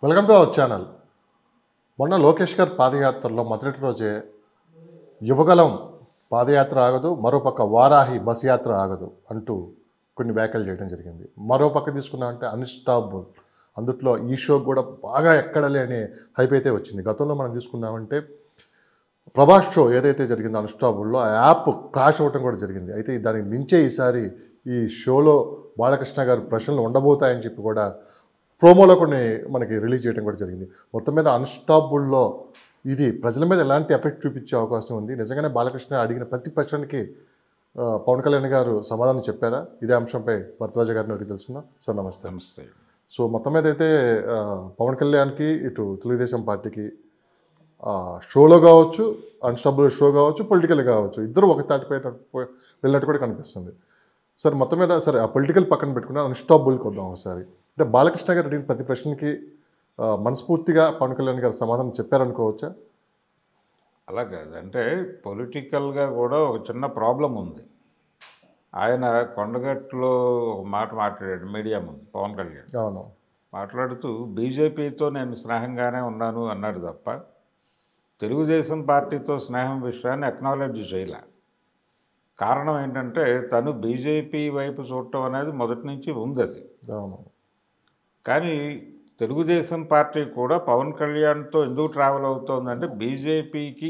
Welcome to our channel మొన్న లోకేష్ గారి పాదయాత్రలో మొదటి రోజే యువగలం పాదయాత్ర ఆగదు మరోపక్క వారాహి బస్ యాత్ర ఆగదు అంటూ కొన్ని వ్యాఖ్యలు చేయడం జరిగింది మరోపక్క తీసుకున్నామంటే అన్స్టాపుల్ అందుట్లో ఈ షో కూడా బాగా ఎక్కడ లేని హైప్ అయితే వచ్చింది గతంలో మనం తీసుకున్నామంటే ప్రభాస్ షో ఏదైతే జరిగిందో అన్స్టాపుల్లో ఆ యాప్ క్రాష్ అవ్వటం కూడా జరిగింది అయితే దానికి మించే ఈసారి ఈ షోలో బాలకృష్ణ గారు ప్రశ్నలు ఉండబోతాయని చెప్పి కూడా ప్రోమోలో కొన్ని మనకి రిలీజ్ చేయడం కూడా జరిగింది మొత్తం మీద అన్స్టాపుల్లో ఇది ప్రజల మీద ఎలాంటి ఎఫెక్ట్ చూపించే అవకాశం ఉంది నిజంగానే బాలకృష్ణ అడిగిన ప్రతి ప్రశ్నకి ఆ, పవన్ కళ్యాణ్ గారు సమాధానం చెప్పారా ఇదే అంశంపై భరద్వాజ గారిని అడిగి తెలుసుకున్నాం సార్ నమస్తే నమస్తే సో మొత్తం మీద అయితే ఆ, పవన్ కళ్యాణ్కి ఇటు తెలుగుదేశం పార్టీకి ఆ, షోలో కావచ్చు అన్స్టాబుల్ షో కావచ్చు పొలిటికల్ కావచ్చు ఇద్దరు ఒక తాటిపై పోయి- వెళ్ళినట్టు కూడా కనిపిస్తుంది సరే మొత్తం మీద సరే ఆ పొలిటికల్ పక్కన పెట్టుకుని అన్స్టాబుల్కి వద్దాం ఒకసారి అంటే బాలకృష్ణ గారు అడిగిన ప్రతి ప్రశ్నకి ఆ, మనస్ఫూర్తిగా పవన్ కళ్యాణ్ గారు సమాధానం చెప్పారనుకోవచ్చా అలా కాదు అంటే పొలిటికల్గా కూడా ఒక చిన్న ప్రాబ్లం ఉంది ఆయన కొండగట్టులో ఒక మాట మాట్లాడాడు మీడియా ముందు పవన్ కళ్యాణ్ అవును మాట్లాడుతూ బీజేపీతో నేను స్నేహంగానే ఉన్నాను అన్నాడు తప్ప తెలుగుదేశం పార్టీతో స్నేహం విషయాన్ని అక్నాలెడ్జ్ చేయలే కారణం ఏంటంటే తను బీజేపీ వైపు చూడటం అనేది మొదటి నుంచి ఉంది అది అవును కానీ తెలుగుదేశం పార్టీ కూడా పవన్ కళ్యాణ్తో ఎందుకు ట్రావెల్ అవుతోందంటే బీజేపీకి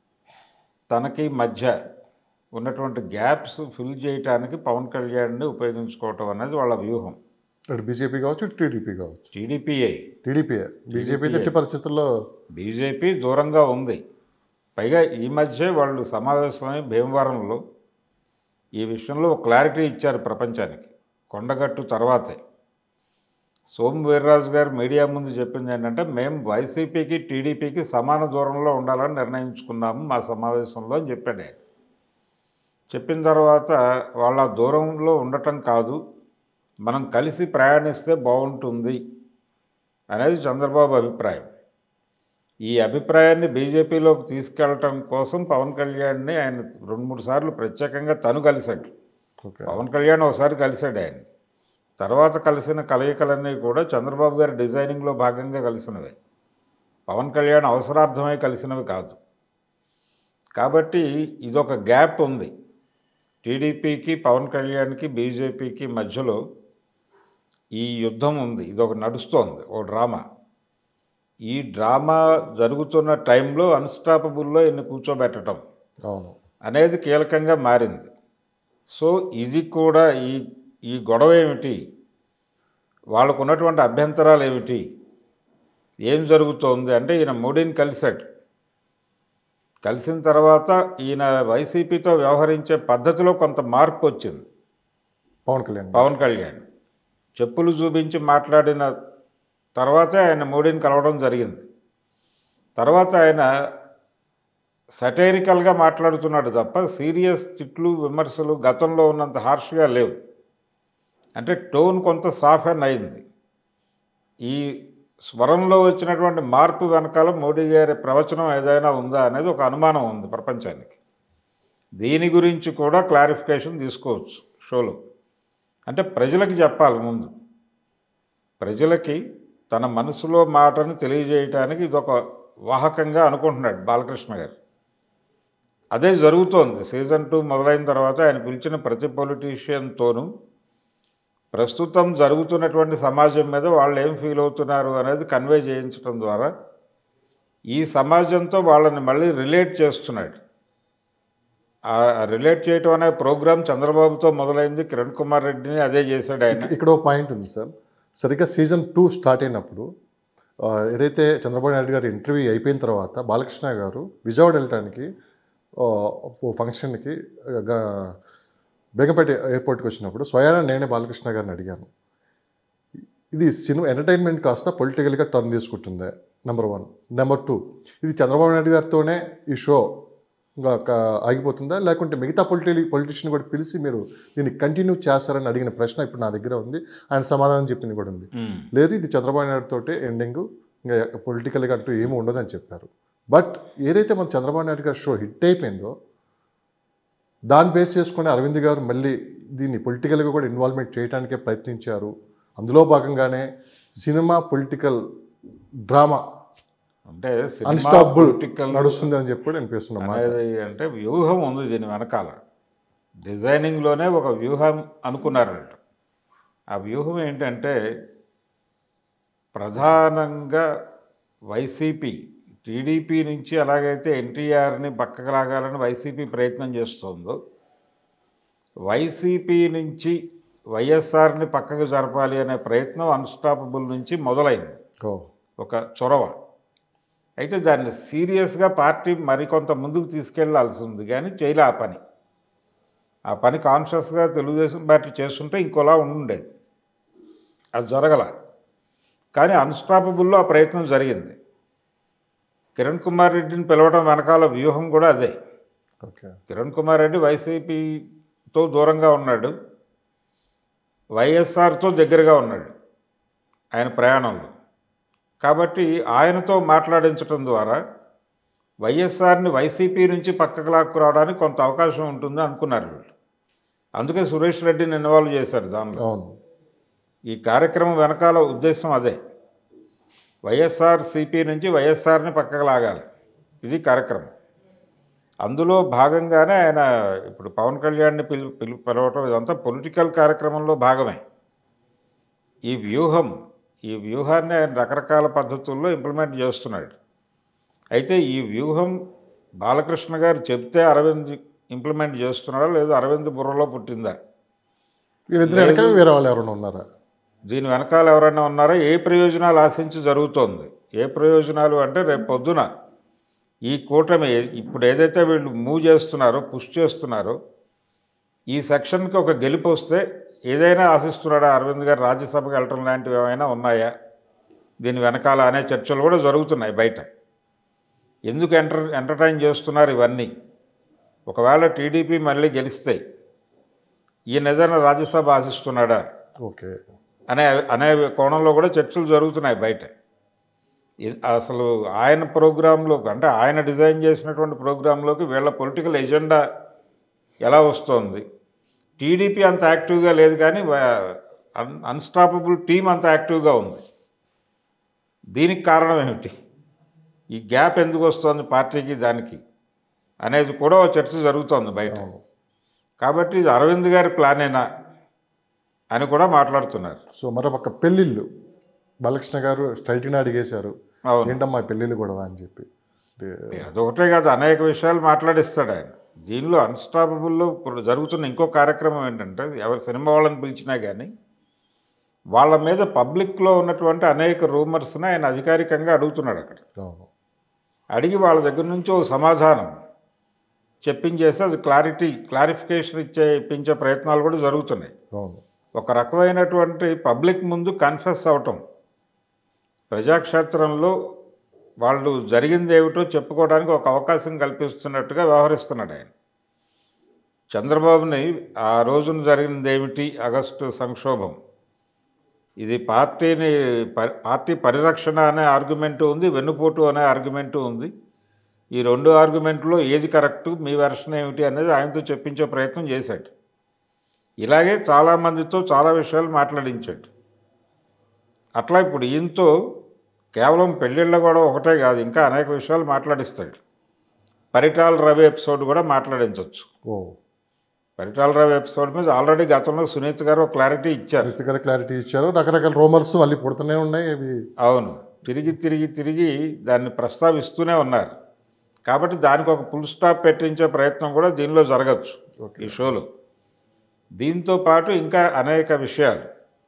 తనకి మధ్య ఉన్నటువంటి గ్యాప్స్ ఫిల్ చేయడానికి పవన్ కళ్యాణ్ని ఉపయోగించుకోవటం అనేది వాళ్ళ వ్యూహం అటు బీజేపీ కావచ్చు ఇటు టీడీపీ కావచ్చు టీడీపీఐ టీడీపీ బీజేపీ అయితే ఎట్టి పరిస్థితుల్లో బీజేపీ దూరంగా ఉంది పైగా ఈ మధ్య వాళ్ళు సమావేశమై భీమవరంలో ఈ విషయంలో ఒక క్లారిటీ ఇచ్చారు ప్రపంచానికి కొండగట్టు తర్వాతే సోము వీర్రాజు గారు మీడియా ముందు చెప్పింది ఏంటంటే మేము వైసీపీకి టీడీపీకి సమాన దూరంలో ఉండాలని నిర్ణయించుకున్నాము మా సమావేశంలో అని చెప్పాడు ఆయన చెప్పిన తర్వాత వాళ్ళ దూరంలో ఉండటం కాదు మనం కలిసి ప్రయాణిస్తే బాగుంటుంది అనేది చంద్రబాబు అభిప్రాయం ఈ అభిప్రాయాన్ని బీజేపీలోకి తీసుకెళ్ళటం కోసం పవన్ కళ్యాణ్ని ఆయన రెండు మూడు సార్లు ప్రత్యేకంగా తను కలిశాడు ఓకే పవన్ కళ్యాణ్ ఒకసారి కలిశాడు ఆయన తర్వాత కలిసిన కలయికలన్నీ కూడా చంద్రబాబు గారి డిజైనింగ్లో భాగంగా కలిసినవే పవన్ కళ్యాణ్ అవసరార్థమై కలిసినవి కాదు కాబట్టి ఇదొక గ్యాప్ ఉంది టీడీపీకి పవన్ కళ్యాణ్కి బీజేపీకి మధ్యలో ఈ యుద్ధం ఉంది ఇదొక నడుస్తోంది ఓ డ్రామా ఈ డ్రామా జరుగుతున్న టైంలో అన్స్టాపబుల్లో ఇన్ని కూర్చోబెట్టడం అవును అనేది కీలకంగా మారింది సో ఇది కూడా ఈ ఈ గొడవ ఏమిటి వాళ్ళకు ఉన్నటువంటి అభ్యంతరాలు ఏమిటి ఏం జరుగుతోంది అంటే ఈయన మోడీని కలిశాడు కలిసిన తర్వాత ఈయన వైసీపీతో వ్యవహరించే పద్ధతిలో కొంత మార్పు వచ్చింది పవన్ కళ్యాణ్ పవన్ కళ్యాణ్ చెప్పులు చూపించి మాట్లాడిన తర్వాతే ఆయన మోడీని కలవడం జరిగింది తర్వాత ఆయన సటైరికల్గా మాట్లాడుతున్నాడు తప్ప సీరియస్ తిట్లు విమర్శలు గతంలో ఉన్నంత హార్ష్గా లేవు అంటే టోన్ కొంత సాఫెన్ అయింది ఈ స్వరంలో వచ్చినటువంటి మార్పు వెనకాల మోడీ గారి ప్రవచనం ఏదైనా ఉందా అనేది ఒక అనుమానం ఉంది ప్రపంచానికి దీని గురించి కూడా క్లారిఫికేషన్ తీసుకోవచ్చు షోలో అంటే ప్రజలకి చెప్పాలి ముందు ప్రజలకి తన మనసులో మాటను తెలియజేయటానికి ఇదొక వాహకంగా అనుకుంటున్నాడు బాలకృష్ణ గారు అదే జరుగుతోంది సీజన్ టూ మొదలైన తర్వాత ఆయన పిలిచిన ప్రతి పొలిటీషియన్తోనూ ప్రస్తుతం జరుగుతున్నటువంటి సమాజం మీద వాళ్ళు ఏం ఫీల్ అవుతున్నారు అనేది కన్వే చేయించడం ద్వారా ఈ సమాజంతో వాళ్ళని మళ్ళీ రిలేట్ చేస్తున్నాడు ఆ రిలేట్ చేయటం అనే ప్రోగ్రాం చంద్రబాబుతో మొదలైంది కిరణ్ కుమార్ రెడ్డిని అదే చేశాడు ఆయన ఇక్కడ ఒక పాయింట్ ఉంది సార్ సరిగ్గా సీజన్ టూ స్టార్ట్ అయినప్పుడు ఆ, ఏదైతే చంద్రబాబు నాయుడు గారి ఇంటర్వ్యూ అయిపోయిన తర్వాత బాలకృష్ణ గారు విజయవాడ వెళ్ళటానికి ఆ, ఓ ఫంక్షన్కి గా- బేగంపేట ఎయిర్పోర్ట్కి వచ్చినప్పుడు స్వయాన నేనే బాలకృష్ణ గారిని అడిగాను ఇది సినిమా ఎంటర్టైన్మెంట్ కాస్త పొలిటికల్గా టర్న్ తీసుకుంటుందే నెంబర్ వన్ నెంబర్ టూ ఇది చంద్రబాబు నాయుడు గారితోనే ఈ షో ఇంకా క- ఆగిపోతుందా లేకుంటే మిగతా పొలిటి పొలిటీషియన్ కూడా పిలిచి మీరు దీన్ని కంటిన్యూ చేస్తారని అడిగిన ప్రశ్న ఇప్పుడు నా దగ్గర ఉంది ఆయన సమాధానం చెప్పింది కూడా ఉంది మ్మ్. లేదు ఇది చంద్రబాబు నాయుడు తోటే ఎండింగ్ ఇంకా పొలిటికల్గా అంటూ ఏమీ ఉండదని చెప్పారు బట్ ఏదైతే మన చంద్రబాబు నాయుడు గారి షో హిట్ అయిపోయిందో దాన్ని బేస్ చేసుకుని అరవింద్ గారు మళ్ళీ దీన్ని పొలిటికల్గా కూడా ఇన్వాల్వ్మెంట్ చేయడానికే ప్రయత్నించారు అందులో భాగంగానే సినిమా పొలిటికల్ డ్రామా అంటే సినిమా అన్స్టాపబుల్ పొలిటికల్ నడుస్తుంది అని చెప్పి కూడా అనిపిస్తున్నా మాట అనేది అంటే వ్యూహం ఉంది దీని వెనకాల డిజైనింగ్లోనే ఒక వ్యూహం అనుకున్నారంట ఆ వ్యూహం ఏంటంటే ప్రధానంగా వైసీపీ టీడీపీ నుంచి ఎలాగైతే ఎన్టీఆర్ని పక్కకు లాగాలని వైసీపీ ప్రయత్నం చేస్తుందో వైసీపీ నుంచి వైఎస్ఆర్ని పక్కకు జరపాలి అనే ప్రయత్నం అన్స్టాపబుల్ నుంచి మొదలైంది ఓ ఒక చొరవ అయితే దాన్ని సీరియస్గా పార్టీ మరికొంత ముందుకు తీసుకెళ్లాల్సి ఉంది కానీ చేయలే ఆ పని ఆ పని కాన్షియస్గా తెలుగుదేశం పార్టీ చేస్తుంటే ఇంకోలా ఉండుండేది అది జరగల కానీ అన్స్టాపబుల్లో ఆ ప్రయత్నం జరిగింది కిరణ్ కుమార్ రెడ్డిని పిలవడం వెనకాల వ్యూహం కూడా అదే ఓకే కిరణ్ కుమార్ రెడ్డి వైసీపీతో దూరంగా ఉన్నాడు వైఎస్ఆర్తో దగ్గరగా ఉన్నాడు ఆయన ప్రయాణంలో కాబట్టి ఆయనతో మాట్లాడించడం ద్వారా వైఎస్ఆర్ని వైసీపీ నుంచి పక్కకు లాక్కురావడానికి కొంత అవకాశం ఉంటుంది అనుకున్నారు వీళ్ళు అందుకే సురేష్ రెడ్డిని ఇన్వాల్వ్ చేశారు దానిలో అవును ఈ కార్యక్రమం వెనకాల ఉద్దేశం అదే వైఎస్ఆర్ సిపి నుంచి వైఎస్ఆర్ని పక్కకు లాగాలి ఇది కార్యక్రమం అందులో భాగంగానే ఆయన ఇప్పుడు పవన్ కళ్యాణ్ని పిలు పిలు పిలవటం ఇదంతా పొలిటికల్ కార్యక్రమంలో భాగమే ఈ వ్యూహం ఈ వ్యూహాన్ని ఆయన రకరకాల పద్ధతుల్లో ఇంప్లిమెంట్ చేస్తున్నాడు అయితే ఈ వ్యూహం బాలకృష్ణ గారు చెప్తే అరవింద్ ఇంప్లిమెంట్ చేస్తున్నాడా లేదా అరవింద్ బుర్రలో పుట్టిందా వీళ్ళిద్దరు వెనక వేరే వాళ్ళు ఎవరైనా ఉన్నారా దీని వెనకాల ఎవరైనా ఉన్నారా ఏ ప్రయోజనాలు ఆశించి జరుగుతోంది ఏ ప్రయోజనాలు అంటే రేపు పొద్దున ఈ కూటమి ఇప్పుడు ఏదైతే వీళ్ళు మూవ్ చేస్తున్నారో పుష్ చేస్తున్నారో ఈ సెక్షన్కి ఒక గెలుపు వస్తే ఏదైనా ఆశిస్తున్నాడా అరవింద్ గారు రాజ్యసభకి వెళ్ళటం లాంటివి ఏమైనా ఉన్నాయా దీని వెనకాల అనే చర్చలు కూడా జరుగుతున్నాయి బయట ఎందుకు ఎంటర్ ఎంటర్టైన్ చేస్తున్నారు ఇవన్నీ ఒకవేళ టీడీపీ మళ్ళీ గెలిస్తే ఈయన ఏదైనా రాజ్యసభ ఆశిస్తున్నాడా ఓకే అనే అనే కోణంలో కూడా చర్చలు జరుగుతున్నాయి బయట ఇ- అసలు ఆయన ప్రోగ్రాంలోకి అంటే ఆయన డిజైన్ చేసినటువంటి ప్రోగ్రాంలోకి వీళ్ళ పొలిటికల్ ఎజెండా ఎలా వస్తోంది టీడీపీ అంత యాక్టివ్గా లేదు కానీ అన్ అన్స్టాపబుల్ టీం అంత యాక్టివ్గా ఉంది దీనికి కారణం ఏమిటి ఈ గ్యాప్ ఎందుకు వస్తుంది పార్టీకి దానికి అనేది కూడా ఓ చర్చ జరుగుతోంది బయట అవును కాబట్టి ఇది అరవింద్ గారి ప్లానేనా అని కూడా మాట్లాడుతున్నారు సో మరొక పెళ్ళిళ్ళు బాలకృష్ణ గారు స్ట్రైట్గా అడిగేశారు అవును ఏంటమ్మా ఈ పెళ్ళిళ్ళు గొడవ అని చెప్పి ఏ- అదొకటే కాదు అనేక విషయాలు మాట్లాడిస్తాడు ఆయన దీనిలో అన్స్టాపబుల్లో ఇప్పుడు జరుగుతున్న ఇంకో కార్యక్రమం ఏంటంటే ఎవరు సినిమా వాళ్ళని పిలిచినా కానీ వాళ్ళ మీద పబ్లిక్లో ఉన్నటువంటి అనేక రూమర్స్ని ఆయన అధికారికంగా అడుగుతున్నాడు అక్కడ అవును అడిగి వాళ్ళ దగ్గర నుంచి ఓ సమాధానం చెప్పించేసి అది క్లారిటీ క్లారిఫికేషన్ ఇచ్చే ఇప్పించే ప్రయత్నాలు కూడా జరుగుతున్నాయి అవును ఒక రకమైనటువంటి పబ్లిక్ ముందు కన్ఫెస్ అవటం ప్రజాక్షేత్రంలో వాళ్ళు జరిగింది ఏమిటో చెప్పుకోవడానికి ఒక అవకాశం కల్పిస్తున్నట్టుగా వ్యవహరిస్తున్నాడు ఆయన చంద్రబాబుని ఆ రోజున జరిగింది ఏమిటి ఆగస్టు సంక్షోభం ఇది పార్టీని ప- పార్టీ పరిరక్షణ అనే ఆర్గ్యుమెంటు ఉంది వెన్నుపోటు అనే ఆర్గ్యుమెంటు ఉంది ఈ రెండు ఆర్గ్యుమెంట్లో ఏది కరెక్టు మీ వెర్షన్ ఏమిటి అనేది ఆయనతో చెప్పించే ప్రయత్నం చేశాడు ఇలాగే చాలామందితో చాలా విషయాలు మాట్లాడించాడు అట్లా ఇప్పుడు ఈయనతో కేవలం పెళ్ళిళ్ళ కూడా ఒకటే కాదు ఇంకా అనేక విషయాలు మాట్లాడిస్తాడు పరిటాల రవి ఎపిసోడ్ కూడా మాట్లాడించవచ్చు ఓ పరిటాల రవి ఎపిసోడ్ మీద ఆల్రెడీ గతంలో సునీత్ గారు ఒక క్లారిటీ ఇచ్చారు రైతుగారు క్లారిటీ ఇచ్చారు రకరకాల రూమర్స్ మళ్ళీ పుడుతూనే ఉన్నాయి ఇవి అవును తిరిగి తిరిగి తిరిగి దాన్ని ప్రస్తావిస్తూనే ఉన్నారు కాబట్టి దానికి ఒక ఫుల్ స్టాప్ పెట్టించే ప్రయత్నం కూడా దీనిలో జరగచ్చు ఓకే ఈ షోలో దీంతో పాటు ఇంకా అనేక విషయాలు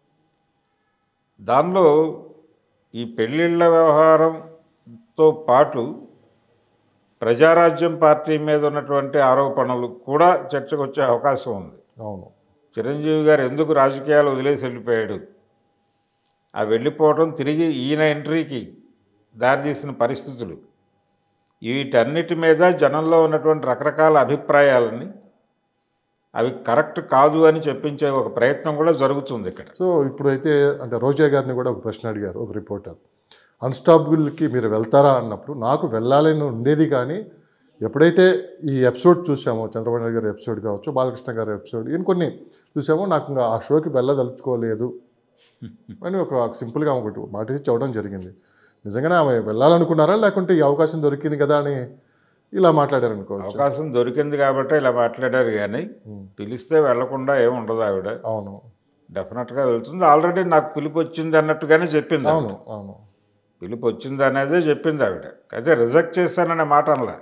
దానిలో ఈ పెళ్ళిళ్ళ వ్యవహారంతో పాటు ప్రజారాజ్యం పార్టీ మీద ఉన్నటువంటి ఆరోపణలు కూడా చర్చకు వచ్చే అవకాశం ఉంది అవును చిరంజీవి గారు ఎందుకు రాజకీయాలు వదిలేసి వెళ్ళిపోయాడు ఆ వెళ్ళిపోవడం తిరిగి ఈయన ఎంట్రీకి దారితీసిన పరిస్థితులు వీటన్నిటి మీద జనంలో ఉన్నటువంటి రకరకాల అభిప్రాయాలని అవి కరెక్ట్ కాదు అని చెప్పించే ఒక ప్రయత్నం కూడా జరుగుతుంది ఇక్కడ సో ఇప్పుడైతే అంటే రోజా గారిని కూడా ఒక ప్రశ్న అడిగారు ఒక రిపోర్టర్ అన్స్టాపబుల్కి మీరు వెళ్తారా అన్నప్పుడు నాకు వెళ్ళాలని ఉండేది కానీ ఎప్పుడైతే ఈ ఎపిసోడ్ చూసామో చంద్రబాబు నాయుడు గారి ఎపిసోడ్ కావచ్చు బాలకృష్ణ గారి ఎపిసోడ్ ఈయన కొన్ని చూసామో నాకు ఇంకా ఆ షోకి వెళ్ళదలుచుకోలేదు అని ఒక సింపుల్గా ఒకటి మాట ఇచ్చి చెప్పడం జరిగింది నిజంగానే ఆమె వెళ్ళాలనుకున్నారా లేకుంటే ఈ అవకాశం దొరికింది కదా అని ఇలా మాట్లాడారు అనుకోవచ్చు అవకాశం దొరికింది కాబట్టి ఇలా మాట్లాడారు కానీ ఉమ్, పిలిస్తే వెళ్లకుండా ఏమి ఉండదు ఆవిడ అవును డెఫినెట్గా వెళ్తుంది ఆల్రెడీ నాకు పిలుపు వచ్చింది అన్నట్టుగానే చెప్పింది ఆవిడ. అవును అవును పిలుపు వచ్చింది అనేదే చెప్పింది ఆవిడ అయితే రిజెక్ట్ చేశాననే మాట అనలా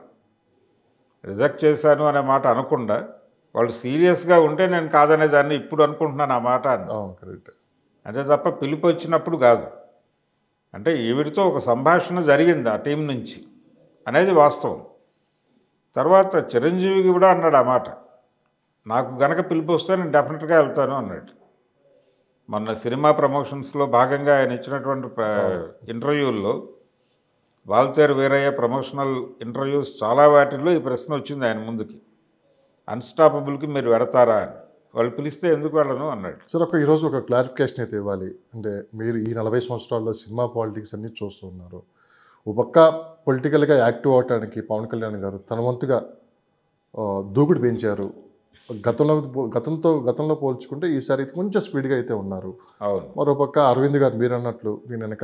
రిజెక్ట్ చేశాను అనే మాట అనకుండా వాళ్ళు సీరియస్గా ఉంటే నేను కాదనే దాన్ని ఇప్పుడు అనుకుంటున్నాను ఆ మాట అని అవును కరెక్ట్ అంతే తప్ప పిలుపు వచ్చినప్పుడు కాదు అంటే ఈవిడితో ఒక సంభాషణ జరిగింది ఆ టీం నుంచి అనేది వాస్తవం తర్వాత చిరంజీవి కూడా అన్నాడు ఆ మాట నాకు గనక పిలుపు వస్తే నేను డెఫినెట్గా వెళ్తాను అన్నాడు మొన్న సినిమా ప్రమోషన్స్లో భాగంగా ఆయన ఇచ్చినటువంటి ప్ర- ఇంటర్వ్యూల్లో వాల్తేరు వీరయ్య ప్రమోషనల్ ఇంటర్వ్యూస్ చాలా వాటిల్లో ఈ ప్రశ్న వచ్చింది ఆయన ముందుకి అన్స్టాపబుల్కి మీరు వెడతారా అని వాళ్ళు పిలిస్తే ఎందుకు వెళ్ళను అన్నాడు సార్ ఒక ఈరోజు ఒక క్లారిఫికేషన్ అయితే ఇవ్వాలి అంటే మీరు ఈ నలభై సంవత్సరాల్లో సినిమా పాలిటిక్స్ అన్నీ చూస్తూ ఉన్నారు ఒక పక్క పొలిటికల్గా యాక్టివ్ అవడానికి పవన్ కళ్యాణ్ గారు తన వంతుగా ఆ, దూకుడు పెంచారు గతంలో గతంతో గతంలో పోల్చుకుంటే ఈసారి అయితే కొంచెం స్పీడ్గా అయితే ఉన్నారు అవును మరోపక్క అరవింద్ గారు మీరు అన్నట్లు దీని వెనక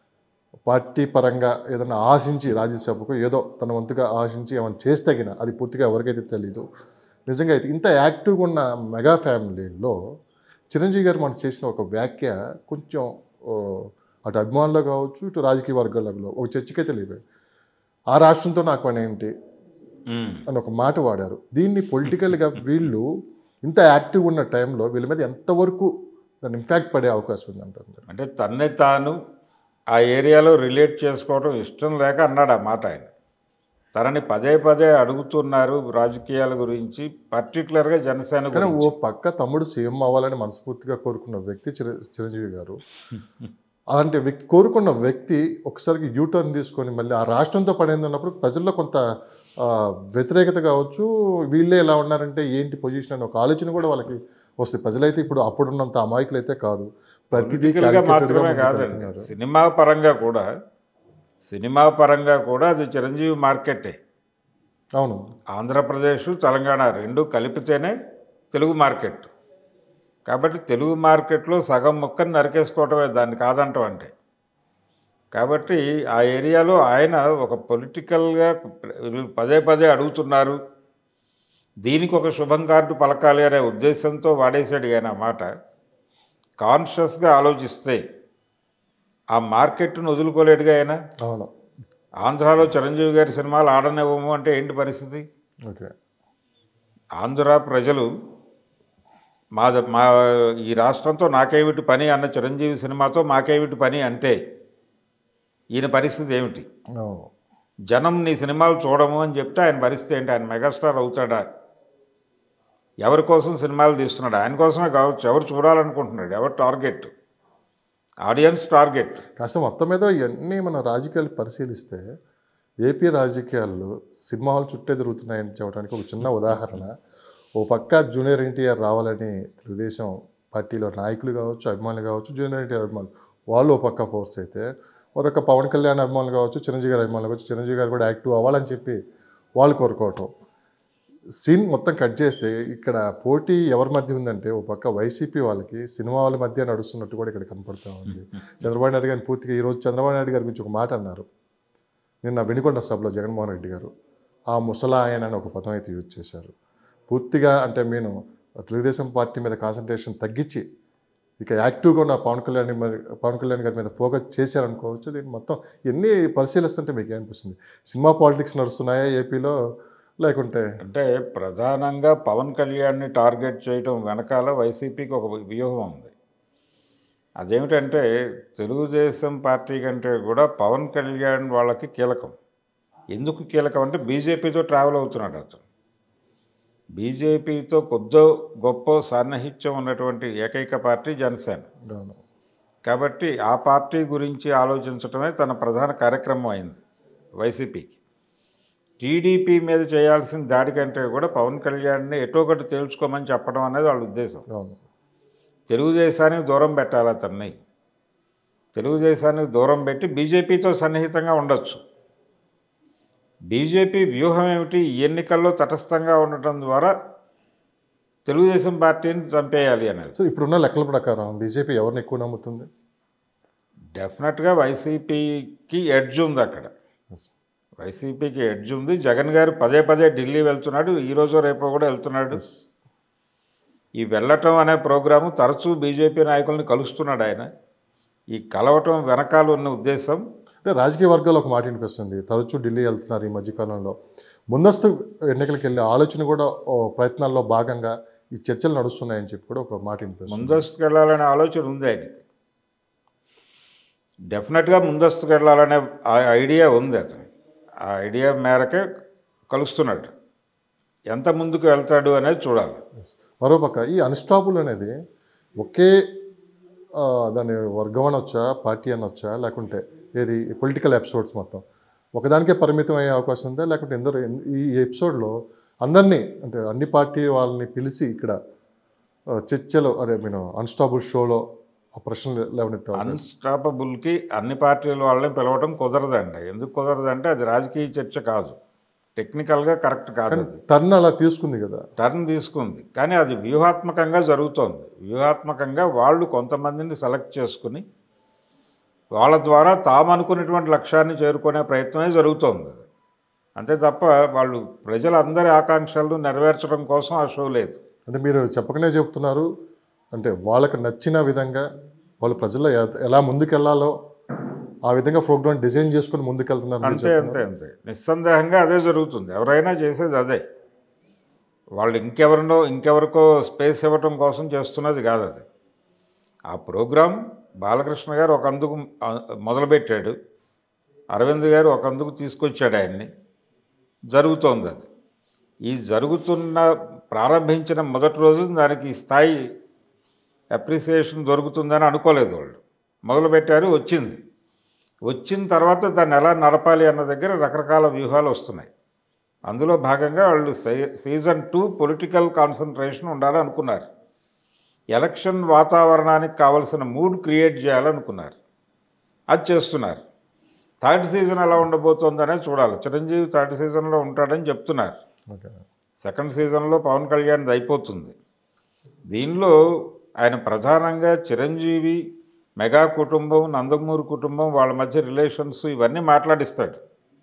పార్టీ పరంగా ఏదైనా ఆశించి రాజ్యసభకు ఏదో తన వంతుగా ఆశించి ఏమైనా చేస్తగిన అది పూర్తిగా ఎవరికైతే తెలీదు నిజంగా అయితే ఇంత యాక్టివ్గా ఉన్న మెగా ఫ్యామిలీలో చిరంజీవి గారు మనం చేసిన ఒక వ్యాఖ్య కొంచెం ఓ, అటు అభిమానులు కావచ్చు ఇటు రాజకీయ వర్గాలలో ఒక చర్చకైతే లేవు ఆ రాష్ట్రంతో నాకు పని ఏంటి ఉమ్. అని ఒక మాట వాడారు దీన్ని పొలిటికల్గా వీళ్ళు ఇంత యాక్టివ్ ఉన్న టైంలో వీళ్ళ మీద ఎంతవరకు దాని ఇంపాక్ట్ పడే అవకాశం ఉంది అంటారు అంటే తన్నే తాను ఆ ఏరియాలో రిలేట్ చేసుకోవడం ఇష్టం లేక అన్నాడు ఆ మాట ఆయన తనని పదే పదే అడుగుతున్నారు రాజకీయాల గురించి పర్టికులర్గా జనసేన కానీ గురించి ఓ పక్క తమ్ముడు సీఎం అవ్వాలని మనస్ఫూర్తిగా కోరుకున్న వ్యక్తి చిర- చిరంజీవి గారు అలాంటి వ్యక్తి కోరుకున్న వ్యక్తి ఒకసారికి యూటర్న్ తీసుకొని మళ్ళీ ఆ రాష్ట్రంతో పడింది అన్నప్పుడు ప్రజల్లో కొంత ఆ, వ్యతిరేకత కావచ్చు వీళ్ళే ఎలా ఉన్నారంటే ఏంటి పొజిషన్ అని ఒక ఆలోచన కూడా వాళ్ళకి వస్తుంది ప్రజలైతే ఇప్పుడు అప్పుడున్నంత అమాయకులు అయితే కాదు ప్రతిదీ Political గా calculated గా మాత్రమే ముందుకు కాదండి వెళ్తున్నారు. సినిమా పరంగా కూడా సినిమా పరంగా కూడా అది చిరంజీవి మార్కెటే అవును ఆంధ్రప్రదేశ్ తెలంగాణ రెండు కలిపితేనే తెలుగు మార్కెట్ కాబట్టి తెలుగు మార్కెట్లో సగం ముక్కని నరికేసుకోవటమే దాన్ని కాదంటాం అంటే కాబట్టి ఆ ఏరియాలో ఆయన ఒక పొలిటికల్గా పదే పదే అడుగుతున్నారు దీనికి ఒక శుభం కార్డు పలకాలి అనే ఉద్దేశంతో వాడేశాడు ఆయన ఆ మాట కాన్షియస్గా ఆలోచిస్తే ఆ మార్కెట్ను వదులుకోలేడుగా ఆయన అవును ఆంధ్రాలో చిరంజీవి గారి సినిమాలు ఆడనివ్వము అంటే ఏంటి పరిస్థితి ఓకే ఆంధ్ర ప్రజలు మా మా ఈ రాష్ట్రంతో నాకేమిటి పని అన్న చిరంజీవి సినిమాతో మాకేమిటి పని అంటే ఈయన పరిస్థితి ఏమిటి అవును జనం నీ సినిమాలు చూడము అని చెప్తే ఆయన పరిస్థితి ఏంటి ఆయన మెగాస్టార్ అవుతాడా ఎవరి కోసం సినిమాలు తీస్తున్నాడు ఆయన కోసమే కావచ్చు ఎవరు చూడాలనుకుంటున్నాడు ఎవరు టార్గెట్ ఆడియన్స్ టార్గెట్ కాస్త మొత్తం మీద ఇవన్నీ మన రాజకీయాలు పరిశీలిస్తే ఏపీ రాజకీయాల్లో సినిమా హాల్ చుట్టే తిరుగుతున్నాయని చెప్పడానికి ఒక చిన్న ఉదాహరణ ఓ పక్క జూనియర్ ఎన్టీఆర్ రావాలని తెలుగుదేశం పార్టీలో నాయకులు కావచ్చు అభిమానులు కావచ్చు జూనియర్ ఎన్టీఆర్ అభిమానులు వాళ్ళు ఓ పక్క ఫోర్స్ అయితే మరొక పవన్ కళ్యాణ్ అభిమానులు కావచ్చు చిరంజీవి గారి అభిమానులు కావచ్చు చిరంజీవి గారు కూడా యాక్టివ్ అవ్వాలని చెప్పి వాళ్ళు కోరుకోవటం సీన్ మొత్తం కట్ చేస్తే ఇక్కడ పోటీ ఎవరి మధ్య ఉందంటే ఓ పక్క వైసీపీ వాళ్ళకి సినిమా వాళ్ళ మధ్య నడుస్తున్నట్టు కూడా ఇక్కడ కనపడుతూ ఉంది చంద్రబాబు నాయుడు గారిని పూర్తిగా ఈరోజు చంద్రబాబు నాయుడు గారి గురించి ఒక మాట అన్నారు నిన్న వెనుకొండ సభలో జగన్మోహన్ రెడ్డి గారు ఆ ముసలా ఆయన అని ఒక పదం అయితే యూజ్ చేశారు పూర్తిగా అంటే నేను తెలుగుదేశం పార్టీ మీద కాన్సన్ట్రేషన్ తగ్గించి ఇక యాక్టివ్గా ఉన్న పవన్ కళ్యాణ్ మరి పవన్ కళ్యాణ్ గారి మీద ఫోకస్ చేశారనుకోవచ్చు దీన్ని మొత్తం ఎన్ని పరిశీలిస్తుంటే మీకు ఏమనిపిస్తుంది సినిమా పాలిటిక్స్ నడుస్తున్నాయా ఏపీలో లేకుంటే అంటే ప్రధానంగా పవన్ కళ్యాణ్ని టార్గెట్ చేయటం వెనకాల వైసీపీకి ఒక వ్యూహం ఉంది అదేమిటంటే తెలుగుదేశం పార్టీ కంటే కూడా పవన్ కళ్యాణ్ వాళ్ళకి కీలకం ఎందుకు కీలకం అంటే బీజేపీతో ట్రావెల్ అవుతున్నాడు అతను బీజేపీతో కొద్దో గొప్ప సాన్నిహిత్యం ఉన్నటువంటి ఏకైక పార్టీ జనసేన అవును కాబట్టి ఆ పార్టీ గురించి ఆలోచించడమే తన ప్రధాన కార్యక్రమం అయింది వైసీపీకి టీడీపీ మీద చేయాల్సిన దాడి కంటే కూడా పవన్ కళ్యాణ్ని ఎటో ఒకటి తేల్చుకోమని చెప్పడం అనేది వాళ్ళ ఉద్దేశం అవును తెలుగుదేశానికి దూరం పెట్టాలి అతన్ని తెలుగుదేశానికి దూరం పెట్టి బీజేపీతో సన్నిహితంగా ఉండొచ్చు బీజేపీ వ్యూహం ఏమిటి ఈ ఎన్నికల్లో తటస్థంగా ఉండటం ద్వారా తెలుగుదేశం పార్టీని చంపేయాలి అనేది సో ఇప్పుడున్న లెక్కల ప్రకారం బీజేపీ ఎవరిని ఎక్కువ నమ్ముతుంది డెఫినెట్గా వైసీపీకి ఎడ్జ్ ఉంది అక్కడ Yes. వైసీపీకి ఎడ్జ్ ఉంది జగన్ గారు పదే పదే ఢిల్లీ వెళ్తున్నాడు ఈ రోజు రేపు కూడా వెళ్తున్నాడు Yes. ఈ వెళ్ళటం అనే ప్రోగ్రాము తరచూ బీజేపీ నాయకుల్ని కలుస్తున్నాడు ఆయన ఈ కలవటం వెనకాల ఉన్న ఉద్దేశం అంటే రాజకీయ వర్గాలు ఒక మాట వినిపిస్తుంది తరచూ ఢిల్లీ వెళ్తున్నారు ఈ మధ్యకాలంలో ముందస్తు ఎన్నికలకు వెళ్ళే ఆలోచన కూడా ఓ ప్రయత్నాల్లో భాగంగా ఈ చర్చలు నడుస్తున్నాయని చెప్పి కూడా ఒక మాట వినిపిస్తుంది ముందస్తుకు వెళ్ళాలనే ఆలోచన ఉంది ఆయనకి డెఫినెట్గా ముందస్తుకు వెళ్ళాలనే ఆ ఐడియా ఉంది అతను ఆ ఐడియా మేరకే కలుస్తున్నాడు ఎంత ముందుకు వెళ్తాడు అనేది చూడాలి మరోపక్క ఈ అన్స్టాపుల్ అనేది ఒకే ఆ, దాని వర్గం అనొచ్చా పార్టీ అనొచ్చా లేకుంటే ఏది పొలిటికల్ ఎపిసోడ్స్ మొత్తం ఒకదానికే పరిమితం అయ్యే అవకాశం ఉందా లేకుంటే ఎందరో ఈ ఎపిసోడ్లో అందరినీ అంటే అన్ని పార్టీ వాళ్ళని పిలిచి ఇక్కడ ఆ, చర్చలో అదే మీన్ అన్స్టాపుల్ షోలో ఆ ప్రశ్నలు లేవనెత్తారు అన్స్టాపబుల్కి అన్ని పార్టీల వాళ్ళని పిలవడం కుదరదండి ఎందుకు కుదరదంటే అది రాజకీయ చర్చ కాదు టెక్నికల్గా కరెక్ట్ కాదు అది టర్న్ అలా తీసుకుంది కదా టర్న్ తీసుకుంది కానీ అది వ్యూహాత్మకంగా జరుగుతోంది వ్యూహాత్మకంగా వాళ్ళు కొంతమందిని సెలెక్ట్ చేసుకుని వాళ్ళ ద్వారా తాము అనుకున్నటువంటి లక్ష్యాన్ని చేరుకునే ప్రయత్నమే జరుగుతోంది అంతే తప్ప వాళ్ళు ప్రజలందరి ఆకాంక్షలను నెరవేర్చడం కోసం ఆ షో లేదు అంటే మీరు చెప్పకనే చెప్తున్నారు అంటే వాళ్ళకి నచ్చిన విధంగా వాళ్ళు ప్రజల్లో ఎ- ఎలా ముందుకెళ్లాలో ఆ విధంగా ప్రోగ్రామ్ డిజైన్ చేసుకుని ముందుకెళ్తున్నారు మీరు అంతే అంతే అంతే నిస్సందేహంగా అదే జరుగుతుంది ఎవరైనా చేసేది అదే వాళ్ళు ఇంకెవరినో ఇంకెవరికో స్పేస్ ఇవ్వటం కోసం చేస్తున్నది కాదు అది ఆ ప్రోగ్రాం బాలకృష్ణ గారు ఒక అందుకు ఆ, మొదలుపెట్టాడు అరవింద్ గారు ఒక అందుకు తీసుకొచ్చాడు ఆయన్ని జరుగుతోంది అది ఈ జరుగుతున్న ప్రారంభించిన మొదటి రోజు దానికి ఈ స్థాయి అప్రిసియేషన్ దొరుకుతుందని అనుకోలేదు వాళ్ళు మొదలుపెట్టారు వచ్చింది వచ్చిన తర్వాత దాన్ని ఎలా నడపాలి అన్న దగ్గర రకరకాల వ్యూహాలు వస్తున్నాయి అందులో భాగంగా వాళ్ళు సీ- సీజన్ టూ పొలిటికల్ కాన్సన్ట్రేషన్ ఉండాలనుకున్నారు ఎలక్షన్ వాతావరణానికి కావలసిన మూడ్ క్రియేట్ చేయాలనుకున్నారు అది చేస్తున్నారు థర్డ్ సీజన్ ఎలా ఉండబోతోందనే చూడాలి చిరంజీవి థర్డ్ సీజన్లో ఉంటాడని చెప్తున్నారు ఓకే సెకండ్ సీజన్లో పవన్ కళ్యాణ్ అయిపోతుంది దీనిలో ఆయన ప్రధానంగా చిరంజీవి మెగా కుటుంబం నందమూరి కుటుంబం వాళ్ళ మధ్య రిలేషన్స్ ఇవన్నీ మాట్లాడిస్తాడు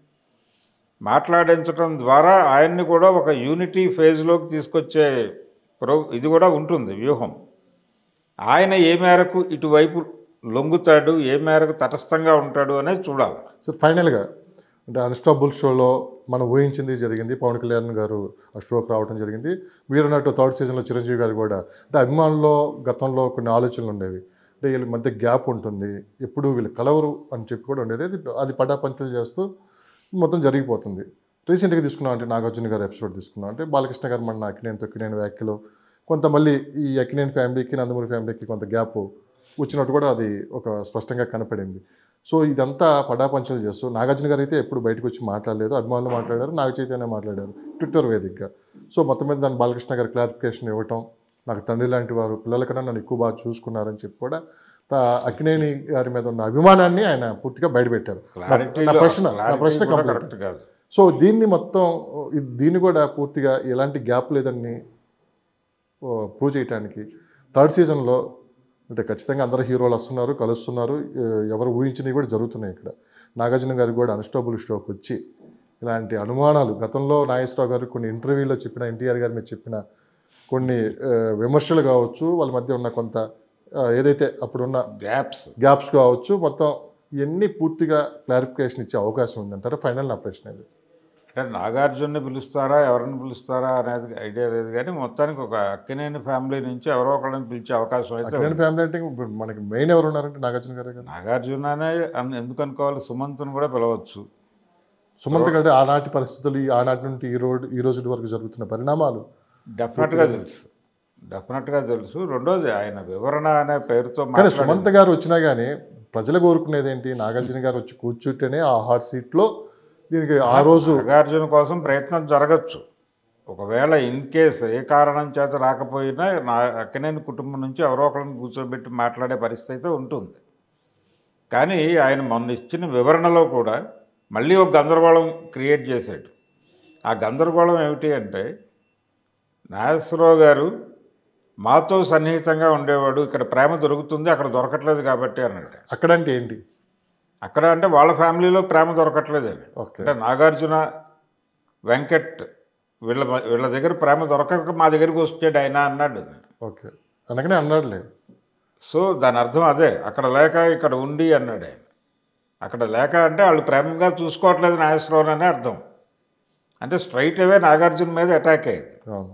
మాట్లాడించడం ద్వారా ఆయన్ని కూడా ఒక యూనిటీ ఫేజ్లోకి తీసుకొచ్చే ప్రో ఇది కూడా ఉంటుంది వ్యూహం ఆయన ఏ మేరకు ఇటువైపు లొంగుతాడు ఏ మేరకు తటస్థంగా ఉంటాడు అనేది చూడాలి సో ఫైనల్గా అంటే అన్స్టాపుల్ షోలో మనం ఊహించింది జరిగింది పవన్ కళ్యాణ్ గారు ఆ షోకి రావడం జరిగింది మీరు అన్నట్టు థర్డ్ సీజన్లో చిరంజీవి గారు కూడా అంటే అభిమానుల్లో గతంలో కొన్ని ఆలోచనలు ఉండేవి అంటే వీళ్ళ మధ్య గ్యాప్ ఉంటుంది ఎప్పుడు వీళ్ళు కలవరు అని చెప్పి కూడా ఉండేది అది అది పటాపంచలు చేస్తూ మొత్తం జరిగిపోతుంది రీసెంట్గా తీసుకున్నాం అంటే నాగార్జున గారు ఎపిసోడ్ తీసుకున్నాం అంటే బాలకృష్ణ గారు మన అక్కినేని తొక్కినేని వ్యాఖ్యలు కొంత మళ్ళీ ఈ అక్కినేని ఫ్యామిలీకి నందమూరి ఫ్యామిలీకి కొంత గ్యాప్ వచ్చినట్టు కూడా అది ఒక స్పష్టంగా కనపడింది సో ఇదంతా పడాపంచలు చేస్తూ నాగార్జున గారు అయితే ఎప్పుడు బయటకు వచ్చి మాట్లాడలేదు అభిమానులు మాట్లాడారు నాగ చైతన్య మాట్లాడారు ట్విట్టర్ వేదికగా సో మొత్తం మీద దాన్ని బాలకృష్ణ గారు క్లారిఫికేషన్ ఇవ్వటం నాకు తండ్రి లాంటి వారు పిల్లల కన్నా నన్ను ఎక్కువ బాగా చూసుకున్నారని చెప్పి కూడా తా- అక్కినేని గారి మీద ఉన్న అభిమానాన్ని ఆయన పూర్తిగా బయటపెట్టారు నా- నా ప్రశ్న నా ప్రశ్న కంప్లీట్ కరెక్ట్ కాదు సో దీన్ని మొత్తం ఇది- దీన్ని కూడా పూర్తిగా ఎలాంటి గ్యాప్ లేదని ప్రూవ్ చేయడానికి థర్డ్ సీజన్లో అంటే ఖచ్చితంగా అందరు హీరోలు వస్తున్నారు కలుస్తున్నారు ఎ- ఎవరు ఊహించినవి కూడా జరుగుతున్నాయి ఇక్కడ నాగార్జున గారు కూడా అన్స్టాబుల్ స్టోక్ వచ్చి ఇలాంటి అనుమానాలు గతంలో నాగేశ్వరరావు గారు కొన్ని ఇంటర్వ్యూలో చెప్పిన ఎన్టీఆర్ గారి మీద చెప్పిన కొన్ని ఆ, విమర్శలు కావచ్చు వాళ్ళ మధ్య ఉన్న కొంత ఆ, ఏదైతే అప్పుడున్న గ్యాప్స్ గ్యాప్స్ కావచ్చు మొత్తం ఇవన్నీ పూర్తిగా క్లారిఫికేషన్ ఇచ్చే అవకాశం ఉందంటారా ఫైనల్ నా ప్రశ్న ఇది అంటే నాగార్జున్ని పిలుస్తారా ఎవరిని పిలుస్తారా అనేది ఐడియా లేదు కానీ మొత్తానికి ఒక అక్కినేని ఫ్యామిలీ నుంచి ఎవరో ఒకరిని పిలిచే అవకాశం అయితే అక్కినేని ఉంది. ఫ్యామిలీ అంటే ఇప్పుడు మనకి మెయిన్ ఎవరు ఉన్నారంటే నాగార్జున గారే కదా నాగార్జున అనే అన్- ఎందుకు అనుకోవాలి సుమంత్ను కూడా పిలవచ్చు సుమంత్ కంటే ఆనాటి పరిస్థితులు ఈ ఆనాటి నుండి ఈ రోజు ఈ రోజు వరకు జరుగుతున్న పరిణామాలు డెఫినెట్గా తెలుసు డెఫినెట్గా తెలుసు రెండోది ఆయన వివరణ అనే పేరుతో కానీ మాట్లాడి సుమంత్ గారు వచ్చినా కానీ ప్రజలు కోరుకునేది ఏంటి నాగార్జున గారు వచ్చి కూర్చుంటేనే ఆ హాట్ సీట్లో దీనికి ఆ రోజు నాగార్జున కోసం ప్రయత్నం జరగచ్చు ఒకవేళ ఇన్ కేస్ ఏ కారణం చేత రాకపోయినా నా అక్కనేని కుటుంబం నుంచి ఎవరో ఒకరిని కూర్చోబెట్టి మాట్లాడే పరిస్థితి అయితే ఉంటుంది కానీ ఆయన మొన్న ఇచ్చిన వివరణలో కూడా మళ్ళీ ఒక గందరగోళం క్రియేట్ చేశాడు ఆ గందరగోళం ఏమిటి అంటే నాగేశ్వరరావు గారు మాతో సన్నిహితంగా ఉండేవాడు ఇక్కడ ప్రేమ దొరుకుతుంది అక్కడ దొరకట్లేదు కాబట్టి అన్నాడు అక్కడంటే ఏంటి అక్కడ అంటే వాళ్ళ ఫ్యామిలీలో ప్రేమ దొరకట్లేదండి ఓకే అంటే నాగార్జున వెంకట్ వీళ్ళ వీళ్ళ దగ్గర ప్రేమ దొరకక మా దగ్గరికి వచ్చాడు ఆయన అన్నాడు ఓకే అందుకనే అన్నాడులే సో దాని అర్థం అదే అక్కడ లేక ఇక్కడ ఉండి అన్నాడు ఆయన అక్కడ లేక అంటే వాళ్ళు ప్రేమగా చూసుకోవట్లేదు నాగేశ్వరరావు అనే అర్థం అంటే స్ట్రైట్ అవే నాగార్జున మీద అటాక్ అయ్యింది అవును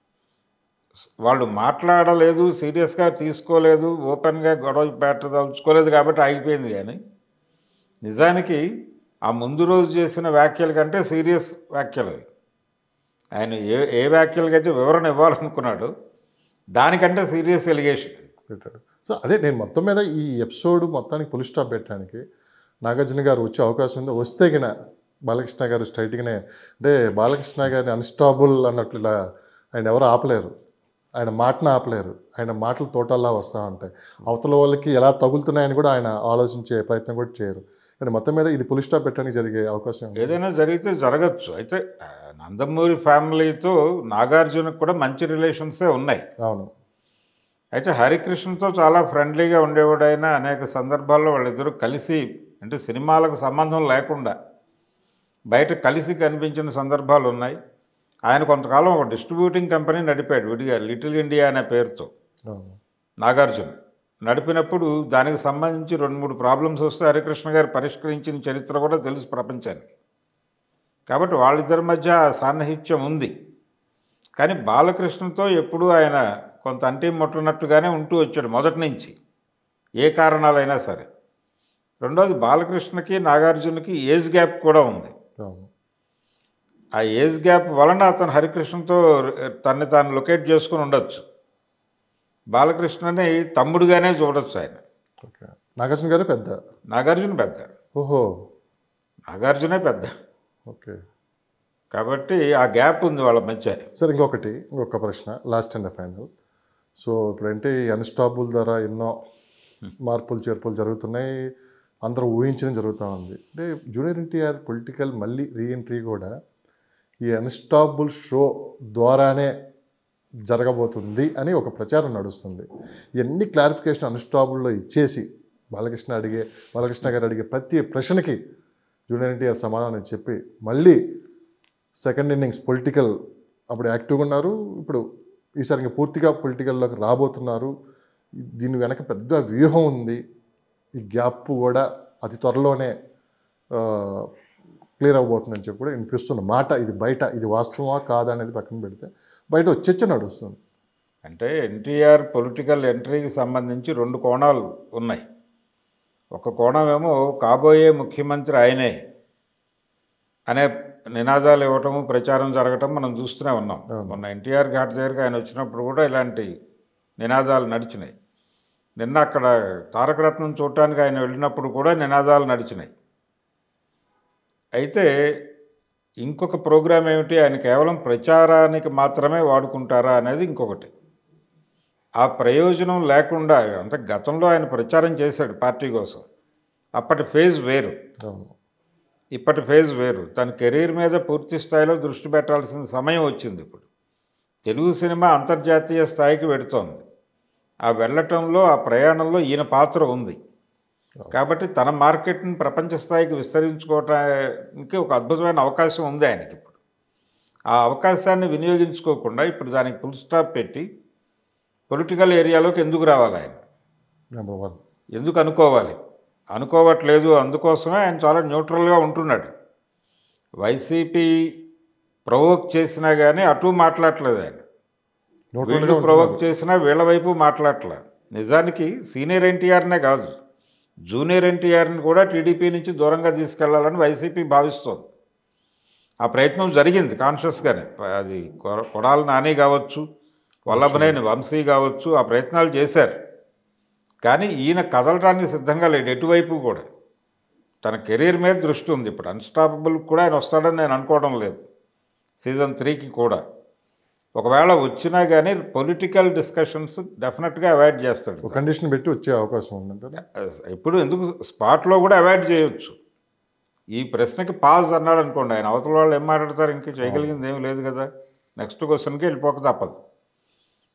వాళ్ళు మాట్లాడలేదు సీరియస్గా తీసుకోలేదు ఓపెన్గా గొడవ పెట్టదలుచుకోలేదు కాబట్టి ఆగిపోయింది కానీ నిజానికి ఆ ముందు రోజు చేసిన వ్యాఖ్యల కంటే సీరియస్ వ్యాఖ్యలు అవి. ఆయన ఏ ఏ వ్యాఖ్యలకైతే వివరణ ఇవ్వాలనుకున్నాడు దానికంటే సీరియస్ ఎలిగేషన్ పెట్టాడు సో అదే నేను మొత్తం మీద ఈ ఎపిసోడ్ మొత్తానికి పులి స్టాప్ పెట్టడానికి నాగార్జున గారు వచ్చే అవకాశం ఉంది వస్తే గిన బాలకృష్ణ గారు స్ట్రైట్గానే అంటే బాలకృష్ణ గారిని అన్స్టాబుల్ అన్నట్లు ఇలా ఆయన ఎవరు ఆపలేరు ఆయన మాటను ఆపలేరు ఆయన మాటలు తోటల్లా వస్తూ ఉంటాయి అవతల వాళ్ళకి ఎలా తగులుతున్నాయని కూడా ఆయన ఆలోచించే ప్రయత్నం కూడా చేయరు కానీ మొత్తం మీద ఇది పులి స్టాప్ పెట్టడానికి జరిగే అవకాశం ఉంది ఏదైనా జరిగితే జరగచ్చు అయితే ఆ, నందమూరి ఫ్యామిలీతో నాగార్జునకు కూడా మంచి రిలేషన్సే ఉన్నాయి అవును అయితే హరికృష్ణతో చాలా ఫ్రెండ్లీగా ఉండేవాడు ఆయన అనేక సందర్భాల్లో వాళ్ళిద్దరూ కలిసి అంటే సినిమాలకు సంబంధం లేకుండా బయట కలిసి కనిపించిన సందర్భాలు ఉన్నాయి ఆయన కొంతకాలం ఒక డిస్ట్రిబ్యూటింగ్ కంపెనీ నడిపాడు విడిగా లిటిల్ ఇండియా అనే పేరుతో అవును నాగార్జున నడిపినప్పుడు దానికి సంబంధించి రెండు మూడు ప్రాబ్లమ్స్ వస్తే హరికృష్ణ గారు పరిష్కరించిన చరిత్ర కూడా తెలుసు ప్రపంచానికి కాబట్టి వాళ్ళిద్దరి మధ్య ఆ సాన్నిహిత్యం ఉంది కానీ బాలకృష్ణతో ఎప్పుడూ ఆయన కొంత అంటి ముట్టనట్టుగానే ఉంటూ వచ్చాడు మొదటి నుంచి ఏ కారణాలైనా సరే రెండోది బాలకృష్ణకి నాగార్జునకి ఏజ్ గ్యాప్ కూడా ఉంది అవును ఆ ఏజ్ గ్యాప్ వలన అతను హరికృష్ణతో తన్ని తాను లొకేట్ చేసుకుని ఉండొచ్చు బాలకృష్ణని తమ్ముడుగానే చూడొచ్చు ఆయన ఓకే నాగార్జున గారు పెద్ద నాగార్జున పెద్ద ఓహో నాగార్జునే పెద్ద ఓకే కాబట్టి ఆ గ్యాప్ ఉంది వాళ్ళ మధ్య సార్ ఇంకొకటి ఇంకొక ప్రశ్న లాస్ట్ అండ్ ఫైనల్ సో ఇప్పుడంటే ఈ అన్స్టాపుల్ ద్వారా ఎన్నో మార్పులు చేర్పులు జరుగుతున్నాయి అందరూ ఊహించడం జరుగుతూ ఉంది అంటే జూనియర్ ఎన్టీఆర్ పొలిటికల్ మళ్ళీ రీఎంట్రీ కూడా ఈ అన్స్టాపుల్ షో ద్వారానే జరగబోతుంది అని ఒక ప్రచారం నడుస్తుంది ఇవన్నీ క్లారిఫికేషన్ అన్స్టాపుల్లో ఇచ్చేసి బాలకృష్ణ అడిగే బాలకృష్ణ గారు అడిగే ప్రతి ప్రశ్నకి జూనియర్ ఎన్టీఆర్ సమాధానం చెప్పి మళ్ళీ సెకండ్ ఇన్నింగ్స్ పొలిటికల్ అప్పుడు యాక్టివ్గా ఉన్నారు ఇప్పుడు ఈసారి ఇంకా పూర్తిగా పొలిటికల్లోకి రాబోతున్నారు దీని వెనక పెద్ద వ్యూహం ఉంది ఈ గ్యాప్ కూడా అతి త్వరలోనే క్లియర్ అవబోతుందని చెప్పి కూడా వినిపిస్తున్న మాట ఇది బయట ఇది వాస్తవమా కాదా అనేది పక్కన పెడితే బయట చర్చ నడుస్తుంది అంటే ఎన్టీఆర్ పొలిటికల్ ఎంట్రీకి సంబంధించి రెండు కోణాలు ఉన్నాయి ఒక కోణం ఏమో కాబోయే ముఖ్యమంత్రి ఆయనే అనే నినాదాలు ఇవ్వటము ప్రచారం జరగటం మనం చూస్తూనే ఉన్నాం అవును. మొన్న ఎన్టీఆర్ ఘాట్ దగ్గరికి ఆయన వచ్చినప్పుడు కూడా ఇలాంటి నినాదాలు నడిచినాయి నిన్న అక్కడ తారకరత్నం చూడటానికి ఆయన వెళ్ళినప్పుడు కూడా నినాదాలు నడిచినాయి అయితే ఇంకొక ప్రోగ్రాం ఏమిటి ఆయన కేవలం ప్రచారానికి మాత్రమే వాడుకుంటారా అనేది ఇంకొకటి ఆ ప్రయోజనం లేకుండా అంటే గతంలో ఆయన ప్రచారం చేశాడు పార్టీ కోసం అప్పటి ఫేజ్ వేరు అవును ఇప్పటి ఫేజ్ వేరు తన కెరీర్ మీద పూర్తి స్థాయిలో దృష్టి పెట్టాల్సిన సమయం వచ్చింది ఇప్పుడు తెలుగు సినిమా అంతర్జాతీయ స్థాయికి వెడుతోంది ఆ వెళ్ళటంలో ఆ ప్రయాణంలో ఈయన పాత్ర ఉంది కాబట్టి తన మార్కెట్ని ప్రపంచ స్థాయికి విస్తరించుకోవటానికి ఒక అద్భుతమైన అవకాశం ఉంది ఆయనకి ఇప్పుడు ఆ అవకాశాన్ని వినియోగించుకోకుండా ఇప్పుడు దానికి ఫుల్ స్టాప్ పెట్టి పొలిటికల్ ఏరియాలోకి ఎందుకు రావాలి ఆయన నెంబర్ వన్ ఎందుకు అనుకోవాలి అనుకోవట్లేదు అందుకోసమే ఆయన చాలా న్యూట్రల్గా ఉంటున్నాడు వైసీపీ ప్రొవోక్ చేసినా కానీ అటు మాట్లాడట్లేదు ఆయన న్యూట్రల్గా వీళ్ళు ప్రొవోక్ చేసినా వీళ్ళ వైపు మాట్లాడట్లేదు నిజానికి సీనియర్ ఎన్టీఆర్నే కాదు జూనియర్ ఎన్టీఆర్ని కూడా టీడీపీ నుంచి దూరంగా తీసుకెళ్లాలని వైసీపీ భావిస్తోంది ఆ ప్రయత్నం జరిగింది కాన్షియస్గానే అది కొ- కొడాలి నాని కావచ్చు వల్లభనేని వంశీ కావచ్చు ఆ ప్రయత్నాలు చేశారు కానీ ఈయన కదలడానికి సిద్ధంగా లేడు ఎటువైపు కూడా తన కెరీర్ మీద దృష్టి ఉంది ఇప్పుడు అన్స్టాపబుల్ కూడా ఆయన వస్తాడని నేను అనుకోవడం లేదు సీజన్ త్రీకి కూడా ఒకవేళ వచ్చినా కానీ పొలిటికల్ డిస్కషన్స్ డెఫినెట్గా అవాయిడ్ చేస్తాడు ఒక కండిషన్ పెట్టి వచ్చే అవకాశం ఉందంటారా ఎప్పుడు ఎందుకు స్పాట్లో కూడా అవాయిడ్ చేయొచ్చు ఈ ప్రశ్నకి పాజ్ అన్నాడు అనుకోండి ఆయన అవతల వాళ్ళు ఏం మాట్లాడతారు ఇంకా చేయగలిగింది ఏమీ లేదు కదా నెక్స్ట్ క్వశ్చన్కి వెళ్ళిపోక తప్పదు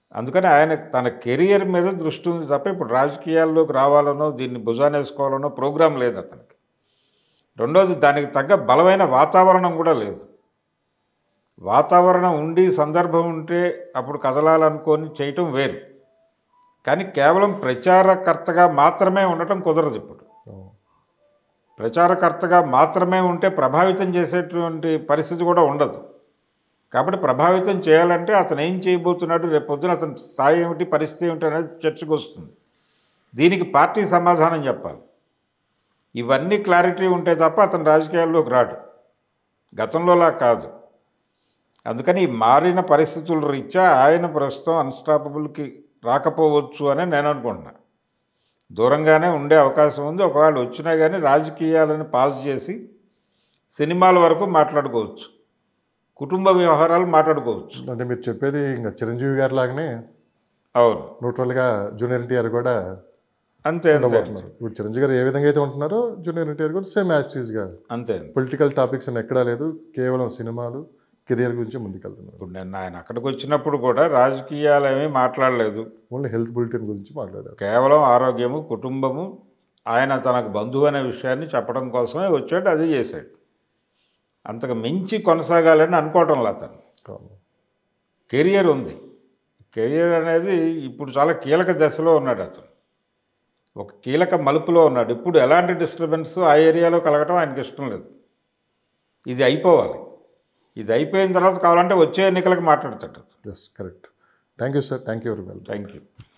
అందుకని ఆయన తన కెరియర్ మీద దృష్టి ఉంది తప్ప ఇప్పుడు రాజకీయాల్లోకి రావాలనో దీన్ని భుజానేసుకోవాలనో ప్రోగ్రాం లేదు అతనికి రెండోది దానికి తగ్గ బలమైన వాతావరణం కూడా లేదు వాతావరణం ఉండి సందర్భం ఉంటే అప్పుడు కదలాలనుకొని చేయటం వేరు కానీ కేవలం ప్రచారకర్తగా మాత్రమే ఉండటం కుదరదు ఇప్పుడు అవును. ప్రచారకర్తగా మాత్రమే ఉంటే ప్రభావితం చేసేటువంటి పరిస్థితి కూడా ఉండదు కాబట్టి ప్రభావితం చేయాలంటే అతను ఏం చేయబోతున్నాడు రేపు పొద్దున అతని స్థాయి ఏమిటి పరిస్థితి ఏమిటి అనేది చర్చకు వస్తుంది దీనికి పార్టీ సమాధానం చెప్పాలి ఇవన్నీ క్లారిటీ ఉంటే తప్ప అతను రాజకీయాల్లోకి రాడు గతంలోలా కాదు అందుకని ఈ మారిన పరిస్థితుల రీత్యా ఆయన ప్రస్తుతం అన్స్టాపబుల్కి రాకపోవచ్చు అని నేను అనుకుంటున్నా దూరంగానే ఉండే అవకాశం ఉంది ఒకవేళ వచ్చినా కానీ రాజకీయాలను పాస్ చేసి సినిమాల వరకు మాట్లాడుకోవచ్చు కుటుంబ వ్యవహారాలు మాట్లాడుకోవచ్చు అంటే మీరు చెప్పేది ఇంకా చిరంజీవి గారి లాగానే అవును న్యూట్రల్గా జూనియర్ ఎన్టీఆర్ కూడా అంతే అంతే ఉండబోతున్నారు ఇప్పుడు చిరంజీవి గారు ఏ విధంగా అయితే ఉంటున్నారో జూనియర్ ఎన్టీఆర్ కూడా సేమ్ యాస్టీస్గా అంతే అంతే పొలిటికల్ టాపిక్స్ అని ఎక్కడా లేదు కేవలం సినిమాలు కెరియర్ గురించి ముందుకెళ్తున్నారు ఇప్పుడు నేను ఆయన అక్కడికి వచ్చినప్పుడు కూడా రాజకీయాలు ఏమీ మాట్లాడలేదు ఓన్లీ హెల్త్ బులెటిన్ గురించి మాట్లాడారు కేవలం ఆరోగ్యము కుటుంబము ఆయన తనకు బంధువు అనే విషయాన్ని చెప్పడం కోసమే వచ్చాడు అది చేశాడు అంతకు మించి కొనసాగాలని అనుకోవటంలో అతను అవును. కెరియర్ ఉంది కెరియర్ అనేది ఇప్పుడు చాలా కీలక దశలో ఉన్నాడు అతను ఒక కీలక మలుపులో ఉన్నాడు ఇప్పుడు ఎలాంటి డిస్టర్బెన్స్ ఆ ఏరియాలో కలగటం ఆయనకి ఇష్టం లేదు ఇది అయిపోవాలి ఇది అయిపోయిన తర్వాత కావాలంటే వచ్చే ఎన్నికలకు మాట్లాడతాడు yes correct thank you sir thank you very well thank you